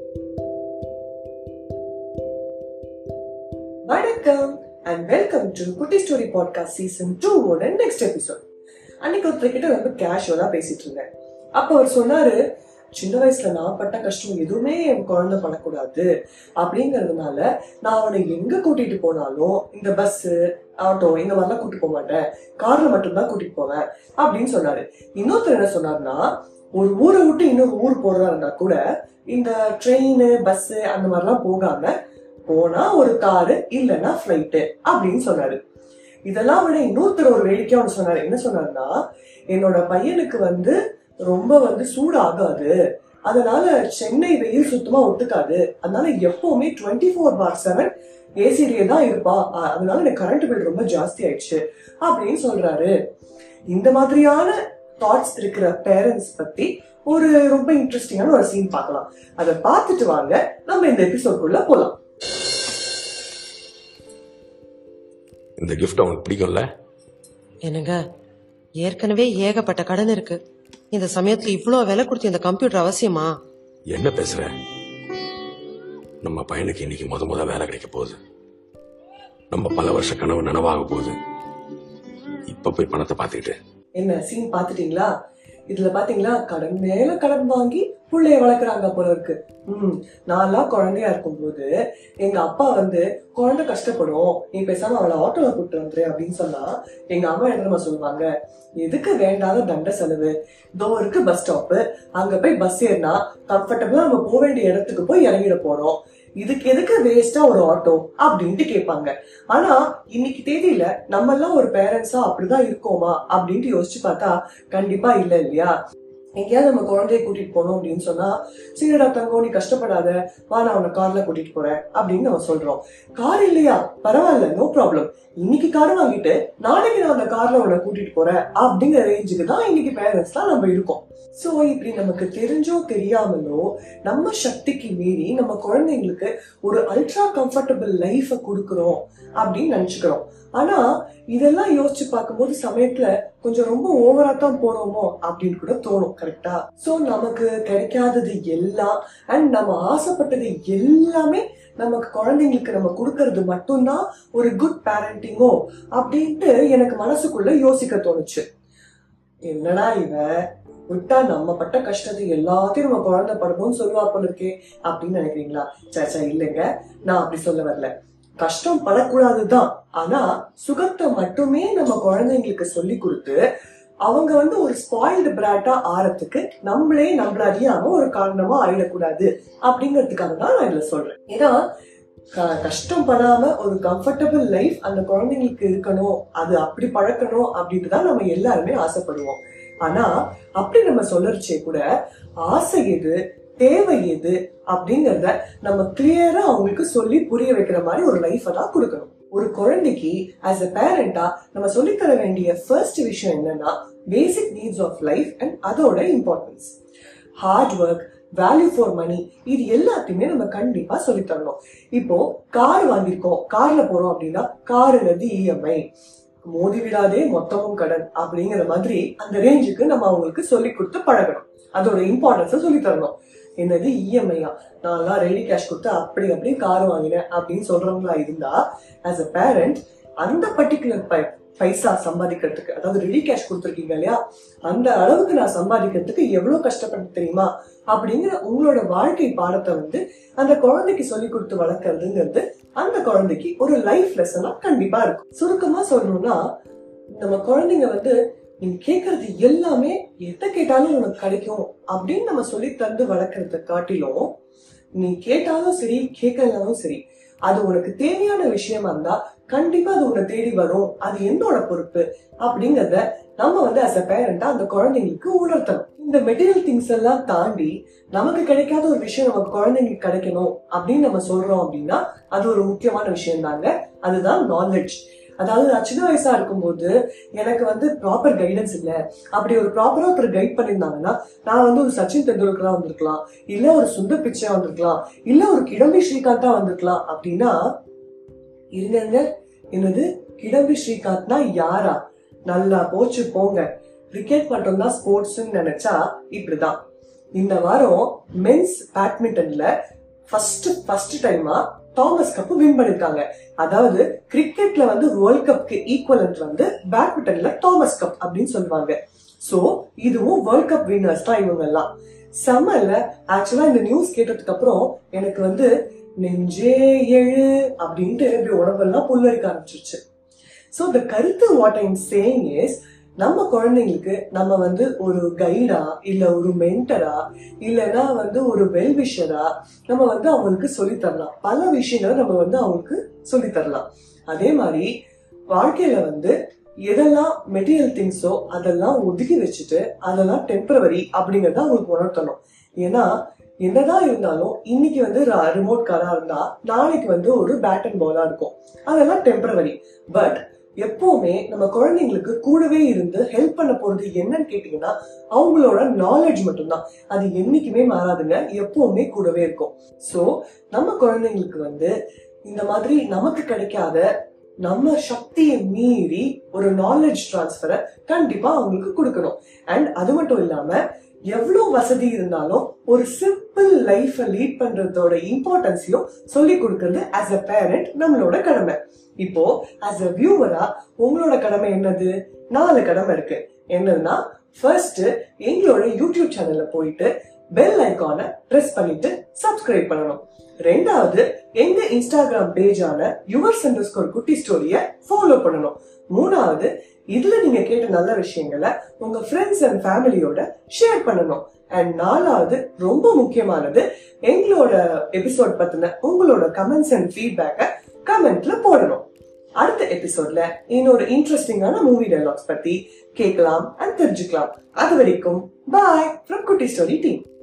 வணக்கம் and welcome to Kutti story podcast season two ஓட next episode அன்னைக்கு ஒருத்தர் கிட்ட ரொம்ப கேஷுவலா பேசிட்டு இருந்தேன் அப்ப அவர் சொன்னாரு சின்ன வயசுல நான் பட்ட கஷ்டம் எதுவுமே என் குழந்தை படக்கூடாது அப்படிங்கறதுனால நான் அவனை எங்க கூட்டிட்டு போனாலும் இந்த பஸ் ஆட்டோ இந்த மாதிரிலாம் கூட்டிட்டு போக மாட்டேன் கார்ல மட்டும்தான் கூட்டிட்டு போவேன் அப்படின்னு சொன்னாரு இன்னொருத்தர் என்ன சொன்னாருன்னா ஒரு ஊரை விட்டு இன்னொரு ஊர் போறதா இருந்தா கூட இந்த ட்ரெயின் பஸ் அந்த மாதிரிலாம் போகாம போனா ஒரு காரு இல்லைன்னா ஃபிளைட்டு அப்படின்னு சொன்னாரு இதெல்லாம் விட இன்னொருத்தர் ஒரு வேடிக்கையா ஒன்று சொன்னாரு என்ன சொன்னாருன்னா என்னோட பையனுக்கு வந்து ரொம்ப வந்து சூடு ஆகாது அதனால சென்னை வெயில் சுத்தமா ஒத்துக்காது அதனால எப்பவுமே டுவெண்ட்டி ஃபோர் பார் செவன் ஏசிலேயே தான் இருப்பா அ- அதனால எனக்கு கரண்ட் பில் ரொம்ப ஜாஸ்தி ஆயிடுச்சு அப்படின்னு சொல்றாரு இந்த மாதிரியான தாட்ஸ் இருக்கிற பேரண்ட்ஸ் பத்தி ஒரு ரொம்ப இன்ட்ரெஸ்டிங்கான ஒரு சீன் பார்க்கலாம் அதை பார்த்துட்டு வாங்க நம்ம இந்த எபிசோட்குள்ள போலாம் இந்த கிஃப்ட் அவனுக்கு பிடிக்கும்ல என்னங்க ஏற்கனவே ஏகப்பட்ட கடன் இருக்கு இந்த சமயத்துல இவ்ளோ விலை கொடுத்து இந்த கம்ப்யூட்டர் அவசியமா என்ன பேசுற நம்ம பையனுக்கு இன்னைக்கு முத முத வேலை கிடைக்க போகுது நம்ம பல வருஷ கனவு நனவாக போகுது இப்ப போய் பணத்தை பார்த்துக்கிட்டு என்ன சீன் பாத்துட்டீங்களா இதுல பாத்தீங்களா கடன் மேல கடன் வாங்கி புள்ளைய வளர்க்குறாங்க போல இருக்கு ம் நான்லாம் குழந்தையா இருக்கும்போது எங்க அப்பா வந்து குழந்தை கஷ்டப்படும் நீ பேசாம அவளை ஆட்டோல கூட்டு வந்துரு அப்படின்னு சொன்னா எங்க அம்மா என்ன தெரியுமா சொல்லுவாங்க எதுக்கு வேண்டாத தண்ட செலவு இதோ இருக்கு பஸ் ஸ்டாப்பு அங்க போய் பஸ் ஏறினா கம்ஃபர்டபுளா நம்ம போக வேண்டிய இடத்துக்கு போய் இறங்கிட போறோம் இதுக்கு எதுக்கு வேஸ்டா ஒரு ஆட்டோ அப்படின்ட்டு கேட்பாங்க ஆனா இன்னைக்கு தேதியில நம்ம எல்லாம் ஒரு பேரண்ட்ஸா அப்படிதான் இருக்கோமா அப்படின்ட்டு யோசிச்சு பார்த்தா கண்டிப்பா இல்ல இல்லையா எங்கேயாவது நம்ம குழந்தைய கூட்டிட்டு போனோம் அப்படின்னு சொன்னா சரிடா தங்கம் நீ கஷ்டப்படாத வா நான் உன்னை கார்ல கூட்டிட்டு போறேன் அப்படின்னு நம்ம சொல்றோம் கார் இல்லையா பரவாயில்ல நோ ப்ராப்ளம் இன்னைக்கு கார் வாங்கிட்டு நாளைக்கு நான் அந்த கார்ல உன்னை கூட்டிட்டு போறேன் அப்படிங்கிற ரேஞ்சுக்கு தான் இன்னைக்கு பேரண்ட்ஸ் தான் நம்ம இருக்கோம் சோ இப்படி நமக்கு தெரிஞ்சோ தெரியாமலோ நம்ம சக்திக்கு மீறி நம்ம குழந்தைங்களுக்கு ஒரு அல்ட்ரா கம்ஃபர்டபுள் லைஃப கொடுக்குறோம் அப்படின்னு நினைச்சுக்கிறோம் ஆனா இதெல்லாம் யோசிச்சு பார்க்கும்போது சமயத்துல கொஞ்சம் ரொம்ப ஓவரா தான் போறோமோ அப்படின்னு கூட தோணும் கரெக்டா சோ நமக்கு கிடைக்காதது எல்லாம் அண்ட் நம்ம ஆசைப்பட்டது எல்லாமே நமக்கு குழந்தைங்களுக்கு நம்ம கொடுக்கறது மட்டும்தான் ஒரு குட் பேரண்டிங்கோ அப்படின்ட்டு எனக்கு மனசுக்குள்ள யோசிக்க தோணுச்சு என்னடா இவ விட்டா நம்ம பட்ட கஷ்டத்தை எல்லாத்தையும் நம்ம குழந்தை படணும்னு சொல்லுவா போல இருக்கே அப்படின்னு நினைக்கிறீங்களா சேச்சா இல்லைங்க நான் அப்படி சொல்ல வரல கஷ்டம் படக்கூடாதுதான் ஆனா சுகத்தை மட்டுமே நம்ம குழந்தைங்களுக்கு சொல்லி கொடுத்து அவங்க வந்து ஒரு ஸ்பாயில்டு பிராட்டா ஆறதுக்கு நம்மளே நம்மள அறியாம ஒரு காரணமா ஆயிடக்கூடாது அப்படிங்கிறதுக்காக தான் நான் இதுல சொல்றேன் ஏன்னா க- கஷ்டம் படாம ஒரு கம்ஃபர்டபுள் லைஃப் அந்த குழந்தைங்களுக்கு இருக்கணும் அது அப்படி பழக்கணும் அப்படின்ட்டு தான் நம்ம எல்லாருமே ஆசைப்படுவோம் ஆனா அப்படி நம்ம சொல்லறச்சே கூட ஆசை எது தேவை எது அப்படிங்கறத நம்ம கிளியரா அவங்களுக்கு சொல்லி புரிய வைக்கிற மாதிரி ஒரு லைஃபை தான் கொடுக்கணும் ஒரு குழந்தைக்கு ஆஸ் அ பேரண்டா நம்ம சொல்லித் தர வேண்டிய ஃபர்ஸ்ட் விஷயம் என்னன்னா basic needs of life and அதோட importance hard work value for money இது எல்லாத்தையுமே நம்ம கண்டிப்பா சொல்லித் தரணும் இப்போ கார் வாங்கியிருக்கோம் கார்ல போறோம் அப்படின்னா காருங்கிறது இஎம்ஐ மோதி விடாதே மொத்தமும் கடன் அப்படிங்கிற மாதிரி அந்த ரேஞ்சுக்கு நம்ம அவங்களுக்கு சொல்லி கொடுத்து பழகணும் அதோட இம்பார்ட்டன்ஸை சொல்லி தரணும் என்னது இஎம்ஐயா நான்லாம் ரெடி கேஷ் கொடுத்து அப்படி அப்படி கார் வாங்கினேன் அப்படின்னு சொல்றவங்களா இருந்தா ஆஸ் அ பேரண்ட் அந்த பர்டிகுலர் பைசா சம்பாதிக்கிறதுக்கு அதாவது ரெடி கேஷ் கொடுத்துருக்கீங்க இல்லையா அந்த அளவுக்கு நான் சம்பாதிக்கிறதுக்கு எவ்வளவு கஷ்டப்பட்டு தெரியுமா அப்படிங்கிற உங்களோட வாழ்க்கை பாடத்தை வந்து அந்த குழந்தைக்கு சொல்லி கொடுத்து வளர்க்கறதுங்கிறது அந்த குழந்தைக்கு ஒரு லைஃப் லெசனா கண்டிப்பா இருக்கும் சுருக்கமா சொல்லணும்னா நம்ம குழந்தைங்க வந்து நீ கேட்கறது எல்லாமே எதை கேட்டாலும் உனக்கு கிடைக்கும் அப்படின்னு நம்ம சொல்லி தந்து வளர்க்கறத காட்டிலும் நீ கேட்டாலும் சரி கேட்கலனாலும் சரி அது உனக்கு தேவையான விஷயமா இருந்தா கண்டிப்பா அது உன்னை தேடி வரும் அது என்னோட பொறுப்பு அப்படிங்கறத நம்ம வந்து அஸ் அ பேரண்டா அந்த குழந்தைங்களுக்கு உணர்த்தணும் இந்த மெட்டீரியல் திங்ஸ் எல்லாம் தாண்டி நமக்கு கிடைக்காத ஒரு விஷயம் நமக்கு குழந்தைங்களுக்கு கிடைக்கணும் அப்படின்னு நம்ம சொல்றோம் அப்படின்னா அது ஒரு முக்கியமான விஷயம் தாங்க அதுதான் நாலேஜ் அதாவது நான் சின்ன வயசா இருக்கும்போது எனக்கு வந்து ப்ராப்பர் கைடன்ஸ் இல்ல அப்படி ஒரு ப்ராப்பரா ஒருத்தர் கைட் பண்ணியிருந்தாங்கன்னா நான் வந்து ஒரு சச்சின் தெண்டுல்கரா வந்திருக்கலாம் இல்ல ஒரு சுந்தர் பிச்சை வந்திருக்கலாம் இல்ல ஒரு கிடம்பி ஸ்ரீகாந்தா வந்திருக்கலாம் அப்படின்னா இருங்க இருங்க. என்னது கிடம்பி ஸ்ரீகாந்த்னா யாரா நல்லா போச்சு போங்க கிரிக்கெட் மட்டும்தான் ஸ்போர்ட்ஸ் நினைச்சா இப்படிதான் இந்த வாரம் மென்ஸ் பேட்மிண்டன்ல ஃபர்ஸ்ட் ஃபர்ஸ்ட் டைமா தாமஸ் கப் வின் பண்ணிருக்காங்க அதாவது கிரிக்கெட்ல வந்து வேர்ல்ட் கப்க்கு ஈக்குவலன்ட் வந்து பேட்மிண்டன்ல தாமஸ் கப் அப்படின்னு சொல்லுவாங்க சோ இதுவும் வேர்ல்ட் கப் வின்னர்ஸ் தான் இவங்க எல்லாம் செம்மல்ல ஆக்சுவலா இந்த நியூஸ் கேட்டதுக்கு அப்புறம் எனக்கு வந்து நெஞ்சே எழு அப்படின்ட்டு இப்படி உடம்பெல்லாம் புல்லரிக்க ஆரம்பிச்சிருச்சு சோ the கருத்து வாட் ஐம் சேயிங் இஸ் நம்ம குழந்தைங்களுக்கு நம்ம வந்து ஒரு கைடா இல்ல ஒரு மென்டரா இல்லைன்னா வந்து ஒரு வெல்விஷரா நம்ம வந்து அவங்களுக்கு சொல்லித் தரலாம் பல விஷயங்களை நம்ம வந்து அவங்களுக்கு சொல்லித் தரலாம் அதே மாதிரி வாழ்க்கையில வந்து எதெல்லாம் மெட்டீரியல் திங்ஸோ அதெல்லாம் ஒதுக்கி வச்சுட்டு அதெல்லாம் டெம்பரவரி அப்படிங்கறத அவங்களுக்கு உணர்த்தணும் ஏன்னா என்னதான் இருந்தாலும் இன்னைக்கு வந்து ரிமோட் காரா இருந்தா நாளைக்கு வந்து ஒரு பேட் அண்ட் பாலா இருக்கும் அதெல்லாம் டெம்பரவரி பட் எப்பவுமே நம்ம குழந்தைங்களுக்கு கூடவே இருந்து ஹெல்ப் பண்ண போறது என்னன்னு கேட்டீங்கன்னா அவங்களோட நாலேஜ் மட்டும்தான் அது என்னைக்குமே மாறாதுங்க எப்பவுமே கூடவே இருக்கும் சோ நம்ம குழந்தைங்களுக்கு வந்து இந்த மாதிரி நமக்கு கிடைக்காத நம்ம சக்தியை மீறி ஒரு நாலேஜ் டிரான்ஸ்ஃபரை கண்டிப்பா அவங்களுக்கு கொடுக்கணும் அண்ட் அது மட்டும் இல்லாம எவ்வளவு வசதி இருந்தாலும் ஒரு சிம்பிள் லைஃப லீட் பண்றதோட இம்பார்ட்டன்ஸையும் சொல்லி கொடுக்கறது ஆஸ் அ பேரண்ட் நம்மளோட கடமை இப்போ ஆஸ் அ வியூவரா உங்களோட கடமை என்னது நாலு கடமை இருக்கு என்னன்னா ஃபர்ஸ்ட் எங்களோட யூடியூப் சேனல்ல போயிட்டு பெல் ஐகானை பிரஸ் பண்ணிட்டு சப்ஸ்கிரைப் பண்ணணும் ரெண்டாவது எங்க இன்ஸ்டாகிராம் பேஜான யுவர் சென்டர்ஸ்கோர் குட்டி ஸ்டோரிய ஃபாலோ பண்ணணும் மூணாவது இதுல நீங்க கேட்ட நல்ல விஷயங்களை உங்க ஃப்ரெண்ட்ஸ் அண்ட் ஃபேமிலியோட ஷேர் பண்ணணும் அண்ட் நாலாவது ரொம்ப முக்கியமானது எங்களோட எபிசோட் பத்தின உங்களோட கமெண்ட்ஸ் அண்ட் ஃபீட்பேக்கை கமெண்ட்ல போடணும் அடுத்த எபிசோட்ல இன்னொரு இன்ட்ரெஸ்டிங்கான மூவி டைலாக்ஸ் பத்தி கேட்கலாம் அண்ட் தெரிஞ்சுக்கலாம் அது வரைக்கும் bye from Kutti story team